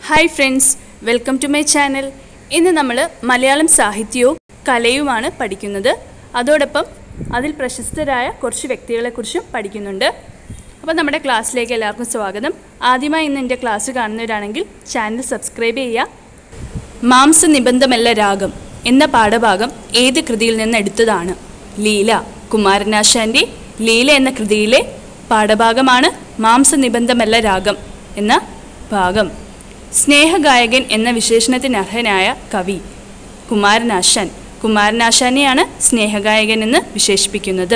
hi friends welcome to my channel ഇന്ന് നമ്മൾ മലയാളം സാഹിത്യവും കലയുമാണ് പഠിക്കുന്നത് അതോടൊപ്പം അതിൽ പ്രശസ്തരായ കുറച്ച് വ്യക്തികളെക്കുറിച്ചും പഠിക്കുന്നുണ്ട് അപ്പോൾ നമ്മുടെ ക്ലാസ്സിലേക്ക് എല്ലാവർക്കും സ്വാഗതം ആദ്യമായി ഇന്ന് എൻ്റെ ക്ലാസ് കാണുന്നവരാണെങ്കിൽ ചാനൽ സബ്സ്ക്രൈബ് ചെയ്യുക മാംസനിബന്ധമല്ല രാഗം എന്ന പാഠഭാഗം ഏത് കൃതിയിൽ നിന്ന് എടുത്തതാണ് ലീല കുമാരനാശാൻ്റെ ലീല എന്ന കൃതിയിലെ പാഠഭാഗമാണ് മാംസനിബന്ധമല്ല രാഗം എന്ന ഭാഗം സ്നേഹഗായകൻ എന്ന വിശേഷണത്തിന് അർഹനായ കവി കുമാരനാശാൻ കുമാരനാശാനെയാണ് സ്നേഹഗായകൻ എന്ന് വിശേഷിപ്പിക്കുന്നത്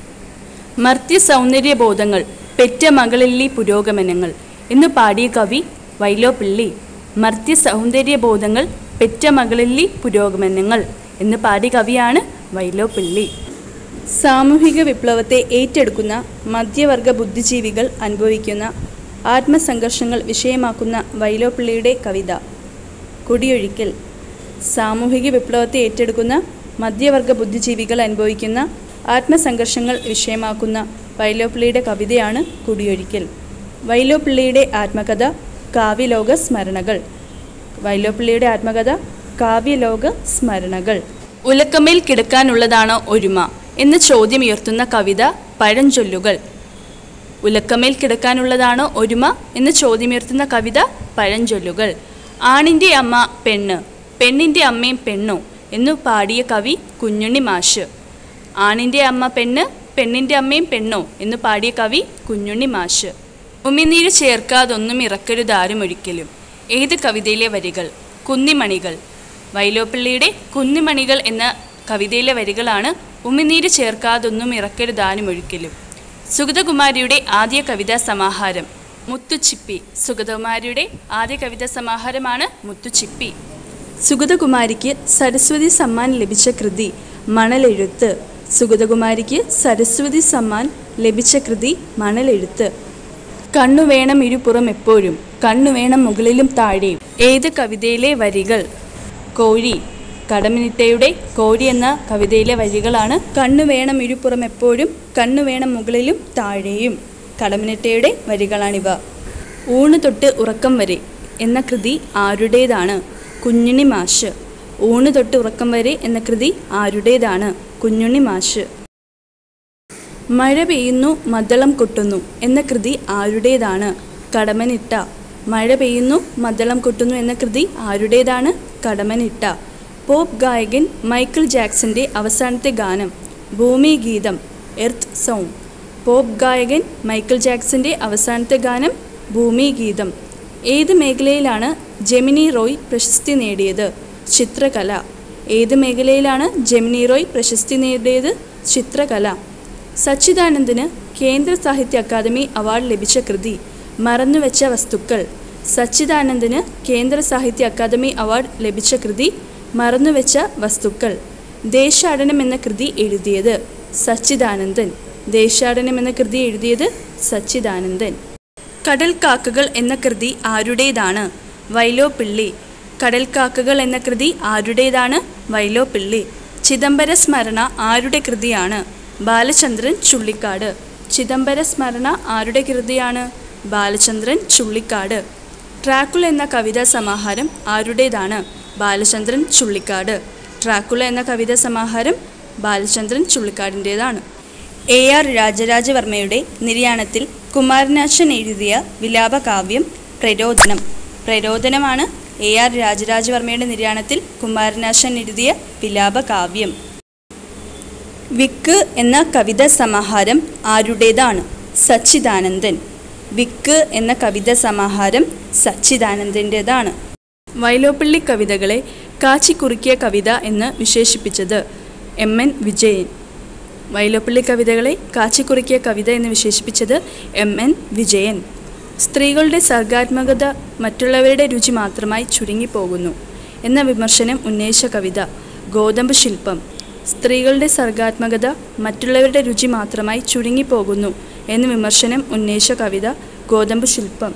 മർത്യ സൗന്ദര്യബോധങ്ങൾ പെറ്റ മകളില്ലി പുരോഗമനങ്ങൾ എന്ന് പാടിയ കവി വൈലോപ്പിള്ളി മർത്യ സൗന്ദര്യബോധങ്ങൾ പെറ്റ മകളില്ലി പുരോഗമനങ്ങൾ എന്ന് പാടിയ കവിയാണ് വൈലോപ്പിള്ളി സാമൂഹിക വിപ്ലവത്തെ ഏറ്റെടുക്കുന്ന മധ്യവർഗ ബുദ്ധിജീവികൾ അനുഭവിക്കുന്ന ആത്മസംഘർഷങ്ങൾ വിഷയമാക്കുന്ന വൈലോപ്പിള്ളിയുടെ കവിത കുടിയൊഴിക്കൽ സാമൂഹിക വിപ്ലവത്തെ ഏറ്റെടുക്കുന്ന മധ്യവർഗ ബുദ്ധിജീവികൾ അനുഭവിക്കുന്ന ആത്മസംഘർഷങ്ങൾ വിഷയമാക്കുന്ന വൈലോപ്പിള്ളിയുടെ കവിതയാണ് കുടിയൊഴിക്കൽ വൈലോപ്പിള്ളിയുടെ ആത്മകഥ കാവ്യലോക സ്മരണകൾ വൈലോപ്പിള്ളിയുടെ ആത്മകഥ കാവ്യലോക സ്മരണകൾ ഉലക്കമേൽ കിടക്കാനുള്ളതാണോ ഒരുമ എന്ന ചോദ്യമുയർത്തുന്ന കവിത പഴഞ്ചൊല്ലുകൾ ഉലക്കമേൽ കിടക്കാനുള്ളതാണോ ഒരുമ എന്ന് ചോദ്യമുയർത്തുന്ന കവിത പഴഞ്ചൊല്ലുകൾ ആണിൻ്റെ അമ്മ പെണ്ണ് പെണ്ണിൻ്റെ അമ്മയും പെണ്ണോ എന്നു പാടിയ കവി കുഞ്ഞുണ്ണി മാഷ് ആണിൻ്റെ അമ്മ പെണ്ണ് പെണ്ണിൻ്റെ അമ്മയും പെണ്ണോ എന്ന് പാടിയ കവി കുഞ്ഞുണ്ണി മാഷ് ഉമിനീര് ചേർക്കാതൊന്നും ഇറക്കരുതാരും ഒരിക്കലും ഏത് കവിതയിലെ വരികൾ കുന്നിമണികൾ വൈലോപ്പിള്ളിയുടെ കുന്നിമണികൾ എന്ന കവിതയിലെ വരികളാണ് ഉമിനീര് ചേർക്കാതൊന്നും ഇറക്കരുതാനും ഒഴിക്കലും സുഗതകുമാരിയുടെ ആദ്യ കവിതാ സമാഹാരം മുത്തുച്ചിപ്പി സുഗതകുമാരിയുടെ ആദ്യ കവിതാ സമാഹാരമാണ് മുത്തുച്ചിപ്പി സുഗതകുമാരിക്ക് സരസ്വതി സമ്മാൻ ലഭിച്ച കൃതി മണലെഴുത്ത് സുഗതകുമാരിക്ക് സരസ്വതി സമ്മാൻ ലഭിച്ച കൃതി മണലെഴുത്ത് കണ്ണു വേണം ഇരുപുറം എപ്പോഴും കണ്ണു വേണം മുകളിലും താഴെയും ഏത് കവിതയിലെ വരികൾ കോഴി കടമിനിട്ടയുടെ കോഴി എന്ന കവിതയിലെ വരികളാണ് കണ്ണു വേണം ഇരുപുറം എപ്പോഴും കണ്ണു വേണം മുകളിലും താഴെയും കടമിനിട്ടയുടെ വരികളാണിവ ഊണ് തൊട്ട് ഉറക്കം വരെ എന്ന കൃതി ആരുടേതാണ് കുഞ്ഞുണ്ണി മാഷ് ഊണ് തൊട്ട് ഉറക്കം വരെ എന്ന കൃതി ആരുടേതാണ് കുഞ്ഞുണ്ണി മാഷ് മഴ പെയ്യുന്നു മദ്ദളം കൊട്ടുന്നു എന്ന കൃതി ആരുടേതാണ് കടമനിട്ട മഴ പെയ്യുന്നു മദ്ദളം കൊട്ടുന്നു എന്ന കൃതി ആരുടേതാണ് കടമനിട്ട പോപ്പ് ഗായകൻ മൈക്കിൾ ജാക്സന്റെ അവസാനത്തെ ഗാനം ഭൂമി ഗീതം എർത്ത് സോങ് പോപ്പ് ഗായകൻ മൈക്കിൾ ജാക്സന്റെ അവസാനത്തെ ഗാനം ഭൂമി ഗീതം ഏത് മേഖലയിലാണ് ജെമിനി റോയ് പ്രശസ്തി നേടിയത് ചിത്രകല ഏത് മേഖലയിലാണ് ജെമിനി റോയ് പ്രശസ്തി നേടിയത് ചിത്രകല സച്ചിദാനന്ദന് കേന്ദ്ര സാഹിത്യ അക്കാദമി അവാർഡ് ലഭിച്ച കൃതി മറന്നുവെച്ച വസ്തുക്കൾ സച്ചിദാനന്ദന് കേന്ദ്ര സാഹിത്യ അക്കാദമി അവാർഡ് ലഭിച്ച കൃതി മറന്നുവെച്ച വസ്തുക്കൾ ദേശാടനം എന്ന കൃതി എഴുതിയത് സച്ചിദാനന്ദൻ ദേശാടനം എന്ന കൃതി എഴുതിയത് സച്ചിദാനന്ദൻ കടൽക്കാക്കകൾ എന്ന കൃതി ആരുടേതാണ് വൈലോപ്പിള്ളി കടൽക്കാക്കകൾ എന്ന കൃതി ആരുടേതാണ് വൈലോപ്പിള്ളി ചിദംബര സ്മരണ ആരുടെ കൃതിയാണ് ബാലചന്ദ്രൻ ചുള്ളിക്കാട് ചിദംബര സ്മരണ ആരുടെ കൃതിയാണ് ബാലചന്ദ്രൻ ചുള്ളിക്കാട് ട്രാക്കുൾ എന്ന കവിതാ സമാഹാരം ആരുടേതാണ് ബാലചന്ദ്രൻ ചുള്ളിക്കാട് ട്രാക്കുള എന്ന കവിതാ സമാഹാരം ബാലചന്ദ്രൻ ചുള്ളിക്കാടിൻ്റേതാണ് എ ആർ രാജരാജവർമ്മയുടെ നിര്യാണത്തിൽ കുമാരനാശൻ എഴുതിയ വിലാപകാവ്യം പ്രരോദനം പ്രരോദനമാണ് എ ആർ രാജരാജവർമ്മയുടെ നിര്യാണത്തിൽ കുമാരനാശൻ എഴുതിയ വിലാപകാവ്യം വിക്ക് എന്ന കവിതാ സമാഹാരം ആരുടേതാണ് സച്ചിദാനന്ദൻ വിക്ക് എന്ന കവിതാ സമാഹാരം സച്ചിദാനന്ദൻ്റേതാണ് വൈലോപ്പിള്ളി കവിതകളെ കാച്ചിക്കുറുക്കിയ കവിത എന്ന് വിശേഷിപ്പിച്ചത് എം എൻ വിജയൻ വൈലോപ്പിള്ളി കവിതകളെ കാച്ചിക്കുറുക്കിയ കവിത എന്ന് വിശേഷിപ്പിച്ചത് എം എൻ വിജയൻ സ്ത്രീകളുടെ സർഗാത്മകത മറ്റുള്ളവരുടെ രുചി മാത്രമായി ചുരുങ്ങിപ്പോകുന്നു എന്ന വിമർശനം ഉന്നയിച്ച കവിത ഗോതമ്പ് ശില്പം സ്ത്രീകളുടെ സർഗാത്മകത മറ്റുള്ളവരുടെ രുചി മാത്രമായി ചുരുങ്ങിപ്പോകുന്നു എന്ന വിമർശനം ഉന്നയിച്ച കവിത ഗോതമ്പ് ശില്പം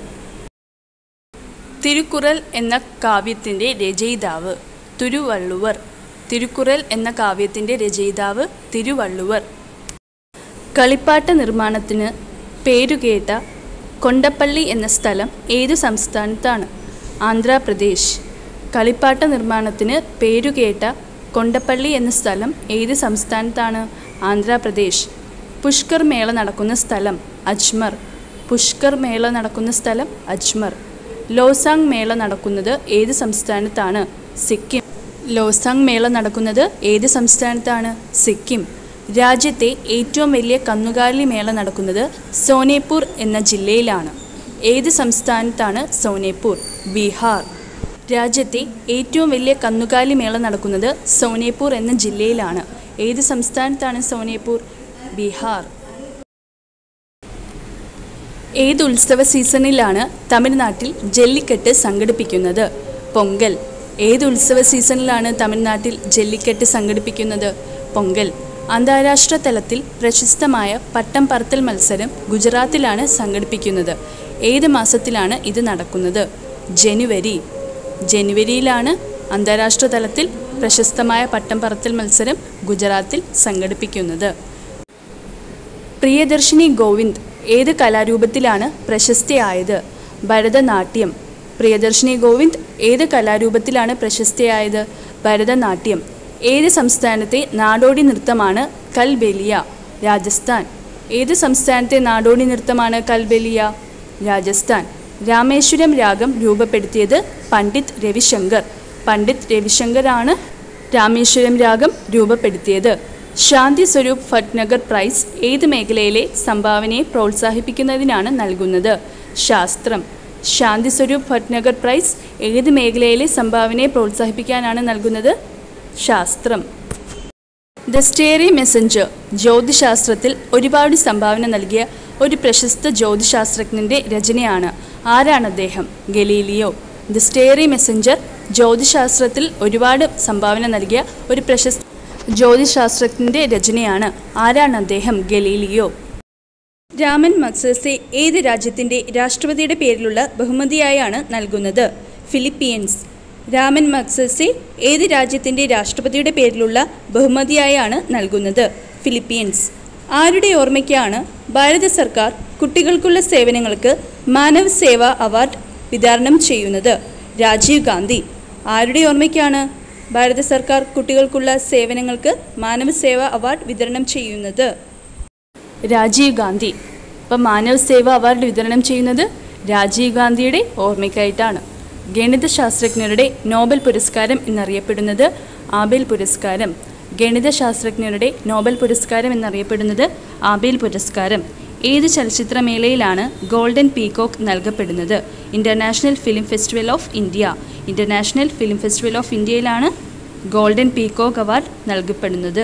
തിരുക്കുറൽ എന്ന കാവ്യത്തിൻ്റെ രചയിതാവ് തിരുവള്ളുവർ തിരുക്കുറൽ എന്ന കാവ്യത്തിൻ്റെ രചയിതാവ് തിരുവള്ളുവർ കളിപ്പാട്ട നിർമ്മാണത്തിന് പേരുകേട്ട കൊണ്ടപ്പള്ളി എന്ന സ്ഥലം ഏതു സംസ്ഥാനത്താണ് ആന്ധ്രാപ്രദേശ് കളിപ്പാട്ട നിർമ്മാണത്തിന് പേരുകേട്ട കൊണ്ടപ്പള്ളി എന്ന സ്ഥലം ഏത് സംസ്ഥാനത്താണ് ആന്ധ്രാപ്രദേശ് പുഷ്കർ മേള നടക്കുന്ന സ്ഥലം അജ്മർ പുഷ്കർ മേള നടക്കുന്ന സ്ഥലം അജ്മർ ലോസാങ് മേള നടക്കുന്നത് ഏത് സംസ്ഥാനത്താണ് സിക്കിം ലോസാങ് മേള നടക്കുന്നത് ഏത് സംസ്ഥാനത്താണ് സിക്കിം രാജ്യത്തെ ഏറ്റവും വലിയ കന്നുകാലി മേള നടക്കുന്നത് സോനേപൂർ എന്ന ജില്ലയിലാണ് ഏത് സംസ്ഥാനത്താണ് സോനേപൂർ ബീഹാർ രാജ്യത്തെ ഏറ്റവും വലിയ കന്നുകാലി മേള നടക്കുന്നത് സോനേപൂർ എന്ന ജില്ലയിലാണ് ഏത് സംസ്ഥാനത്താണ് സോനേപൂർ ബീഹാർ ഏത് ഉത്സവ സീസണിലാണ് തമിഴ്നാട്ടിൽ ജല്ലിക്കെട്ട് സംഘടിപ്പിക്കുന്നത് പൊങ്കൽ ഏത് ഉത്സവ സീസണിലാണ് തമിഴ്നാട്ടിൽ ജല്ലിക്കെട്ട് സംഘടിപ്പിക്കുന്നത് പൊങ്കൽ അന്താരാഷ്ട്ര തലത്തിൽ പ്രശസ്തമായ പട്ടം പറത്തൽ മത്സരം ഗുജറാത്തിലാണ് സംഘടിപ്പിക്കുന്നത് ഏത് മാസത്തിലാണ് ഇത് നടക്കുന്നത് ജനുവരി ജനുവരിയിലാണ് അന്താരാഷ്ട്ര തലത്തിൽ പ്രശസ്തമായ പട്ടം പറത്തൽ മത്സരം ഗുജറാത്തിൽ സംഘടിപ്പിക്കുന്നത് പ്രിയദർശിനി ഗോവിന്ദ് ഏത് കലാരൂപത്തിലാണ് പ്രശസ്തയായത് ഭരതനാട്യം പ്രിയദർശിനി ഗോവിന്ദ് ഏത് കലാരൂപത്തിലാണ് പ്രശസ്തയായത് ഭരതനാട്യം ഏത് സംസ്ഥാനത്തെ നാടോടി നൃത്തമാണ് കൽബെലിയ രാജസ്ഥാൻ ഏത് സംസ്ഥാനത്തെ നാടോടി നൃത്തമാണ് കൽബെലിയ രാജസ്ഥാൻ രാമേശ്വരം രാഗം രൂപപ്പെടുത്തിയത് പണ്ഡിറ്റ് രവിശങ്കർ പണ്ഡിറ്റ് രവിശങ്കറാണ് രാമേശ്വരം രാഗം രൂപപ്പെടുത്തിയത് ശാന്തി സ്വരൂപ് ഭട്നഗർ പ്രൈസ് ഏത് മേഖലയിലെ സംഭാവനയെ പ്രോത്സാഹിപ്പിക്കുന്നതിനാണ് നൽകുന്നത് ശാസ്ത്രം ശാന്തി സ്വരൂപ് ഭട്നഗർ പ്രൈസ് ഏത് മേഖലയിലെ സംഭാവനയെ പ്രോത്സാഹിപ്പിക്കാനാണ് നൽകുന്നത് ശാസ്ത്രം ദ സ്റ്റേറി മെസ്സഞ്ചർ ജ്യോതിശാസ്ത്രത്തിൽ ഒരുപാട് സംഭാവന നൽകിയ ഒരു പ്രശസ്ത ജ്യോതിശാസ്ത്രജ്ഞൻ്റെ രചനയാണ് ആരാണ് അദ്ദേഹം ഗലീലിയോ ദ സ്റ്റേറി മെസ്സഞ്ചർ ജ്യോതിശാസ്ത്രത്തിൽ ഒരുപാട് സംഭാവന നൽകിയ ഒരു പ്രശസ്ത ജ്യോതിശാസ്ത്രജ്ഞൻ്റെ രചനയാണ് ആരാണ് അദ്ദേഹം ഗലീലിയോ രാമൻ മക്സസെ ഏത് രാജ്യത്തിൻ്റെ രാഷ്ട്രപതിയുടെ പേരിലുള്ള ബഹുമതിയായാണ് നൽകുന്നത് ഫിലിപ്പീൻസ് രാമൻ മക്സസെ ഏത് രാജ്യത്തിൻ്റെ രാഷ്ട്രപതിയുടെ പേരിലുള്ള ബഹുമതിയായാണ് നൽകുന്നത് ഫിലിപ്പീൻസ് ആരുടെ ഓർമ്മയ്ക്കാണ് ഭാരത സർക്കാർ കുട്ടികൾക്കുള്ള സേവനങ്ങൾക്ക് മാനവ് സേവാ അവാർഡ് വിതരണം ചെയ്യുന്നത് രാജീവ് ഗാന്ധി ആരുടെ ഓർമ്മയ്ക്കാണ് ഭാരത സർക്കാർ കുട്ടികൾക്കുള്ള സേവനങ്ങൾക്ക് മാനവ സേവാ അവാർഡ് വിതരണം ചെയ്യുന്നത് രാജീവ് ഗാന്ധി അപ്പം മാനവ് സേവ അവാർഡ് വിതരണം ചെയ്യുന്നത് രാജീവ് ഗാന്ധിയുടെ ഓർമ്മയ്ക്കായിട്ടാണ് ഗണിതശാസ്ത്രജ്ഞരുടെ നോബൽ പുരസ്കാരം എന്നറിയപ്പെടുന്നത് ആബേൽ പുരസ്കാരം ഗണിതശാസ്ത്രജ്ഞരുടെ നോബൽ പുരസ്കാരം എന്നറിയപ്പെടുന്നത് ആബേൽ പുരസ്കാരം ഏത് ചലച്ചിത്രമേളയിലാണ് ഗോൾഡൻ പീകോക്ക് നൽകപ്പെടുന്നത് international film festival of India international film festival of ഇന്ത്യയിലാണ് ഗോൾഡൻ പീകോക്ക് അവാർഡ് നൽകപ്പെടുന്നത്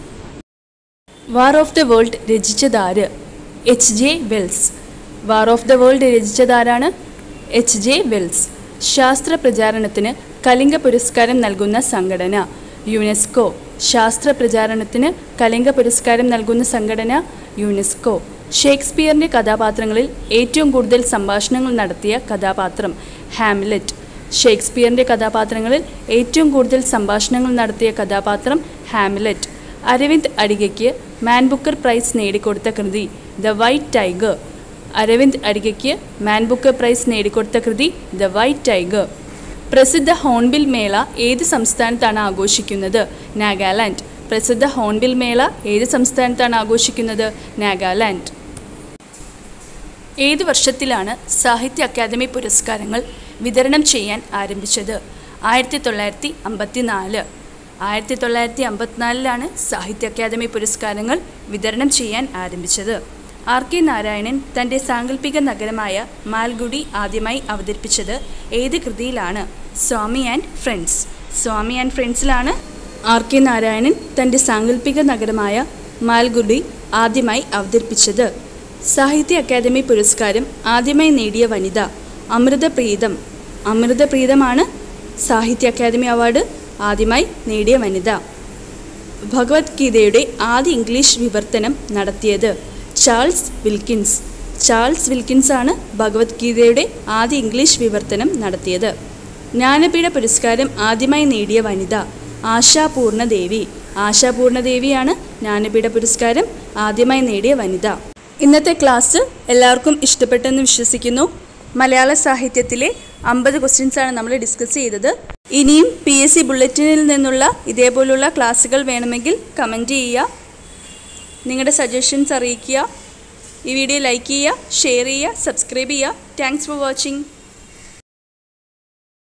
വാർ ഓഫ് ദ വേൾഡ് രചിച്ചതാര് H J Wells war of the world രചിച്ചതാരാണ് എച്ച് ജെ വെൽസ് ശാസ്ത്ര പ്രചാരണത്തിന് കലിംഗ പുരസ്കാരം നൽകുന്ന സംഘടന യുനെസ്കോ ശാസ്ത്ര പ്രചാരണത്തിന് കലിംഗ പുരസ്കാരം നൽകുന്ന സംഘടന യുനെസ്കോ ഷേക്സ്പിയറിൻ്റെ കഥാപാത്രങ്ങളിൽ ഏറ്റവും കൂടുതൽ സംഭാഷണങ്ങൾ നടത്തിയ കഥാപാത്രം ഹാംലെറ്റ് ഷേക്സ്പിയറിൻ്റെ കഥാപാത്രങ്ങളിൽ ഏറ്റവും കൂടുതൽ സംഭാഷണങ്ങൾ നടത്തിയ കഥാപാത്രം ഹാംലെറ്റ് അരവിന്ദ് അടികയ്ക്ക് മാൻ ബുക്കർ പ്രൈസ് നേടിക്കൊടുത്ത കൃതി ദ വൈറ്റ് ടൈഗർ അരവിന്ദ് അടികയ്ക്ക് മാൻ ബുക്കർ പ്രൈസ് നേടിക്കൊടുത്ത കൃതി ദ വൈറ്റ് ടൈഗർ പ്രസിദ്ധ ഹോൺബിൽ മേള ഏത് സംസ്ഥാനത്താണ് ആഘോഷിക്കുന്നത് നാഗാലാൻഡ് പ്രസിദ്ധ ഹോൺബിൽ മേള ഏത് സംസ്ഥാനത്താണ് ആഘോഷിക്കുന്നത് നാഗാലാൻഡ് ഏത് വർഷത്തിലാണ് സാഹിത്യ അക്കാദമി പുരസ്കാരങ്ങൾ വിതരണം ചെയ്യാൻ ആരംഭിച്ചത് ആയിരത്തി തൊള്ളായിരത്തി അമ്പത്തി നാല് ആയിരത്തി തൊള്ളായിരത്തി അമ്പത്തിനാലിലാണ് സാഹിത്യ അക്കാദമി പുരസ്കാരങ്ങൾ വിതരണം ചെയ്യാൻ ആരംഭിച്ചത് ആർ കെ നാരായണൻ തൻ്റെ സാങ്കല്പിക നഗരമായ മാൽഗുഡി ആദ്യമായി അവതരിപ്പിച്ചത് ഏത് കൃതിയിലാണ് Swami and friends Swami and ഫ്രണ്ട്സിലാണ് ആർ കെ നാരായണൻ തൻ്റെ സാങ്കല്പിക നഗരമായ മാൽഗുഡി ആദ്യമായി അവതരിപ്പിച്ചത് സാഹിത്യ അക്കാദമി പുരസ്കാരം ആദ്യമായി നേടിയ വനിത അമൃതപ്രീതം അമൃതപ്രീതമാണ് സാഹിത്യ അക്കാദമി അവാർഡ് ആദ്യമായി നേടിയ വനിത ഭഗവത്ഗീതയുടെ ആദ്യ ഇംഗ്ലീഷ് വിവർത്തനം നടത്തിയത് ചാൾസ് വിൽക്കിൻസ് ചാൾസ് വിൽക്കിൻസ് ആണ് ഭഗവത്ഗീതയുടെ ആദ്യ ഇംഗ്ലീഷ് വിവർത്തനം നടത്തിയത് ജ്ഞാനപീഠ പുരസ്കാരം ആദ്യമായി നേടിയ വനിത ആശാപൂർണദേവി ആശാപൂർണദേവിയാണ് ജ്ഞാനപീഠ പുരസ്കാരം ആദ്യമായി നേടിയ വനിത ഇന്നത്തെ ക്ലാസ് എല്ലാവർക്കും ഇഷ്ടപ്പെട്ടെന്ന് വിശ്വസിക്കുന്നു മലയാള സാഹിത്യത്തിലെ അമ്പത് ക്വസ്റ്റ്യൻസാണ് നമ്മൾ ഡിസ്കസ് ചെയ്തത് ഇനിയും പി എസ് സി ബുള്ളറ്റിനിൽ നിന്നുള്ള ഇതേപോലുള്ള ക്ലാസ്സുകൾ വേണമെങ്കിൽ കമൻറ്റ് ചെയ്യുക നിങ്ങളുടെ സജഷൻസ് അറിയിക്കുക ഈ വീഡിയോ ലൈക്ക് ചെയ്യുക ഷെയർ ചെയ്യുക സബ്സ്ക്രൈബ് ചെയ്യുക താങ്ക്സ് ഫോർ വാച്ചിങ്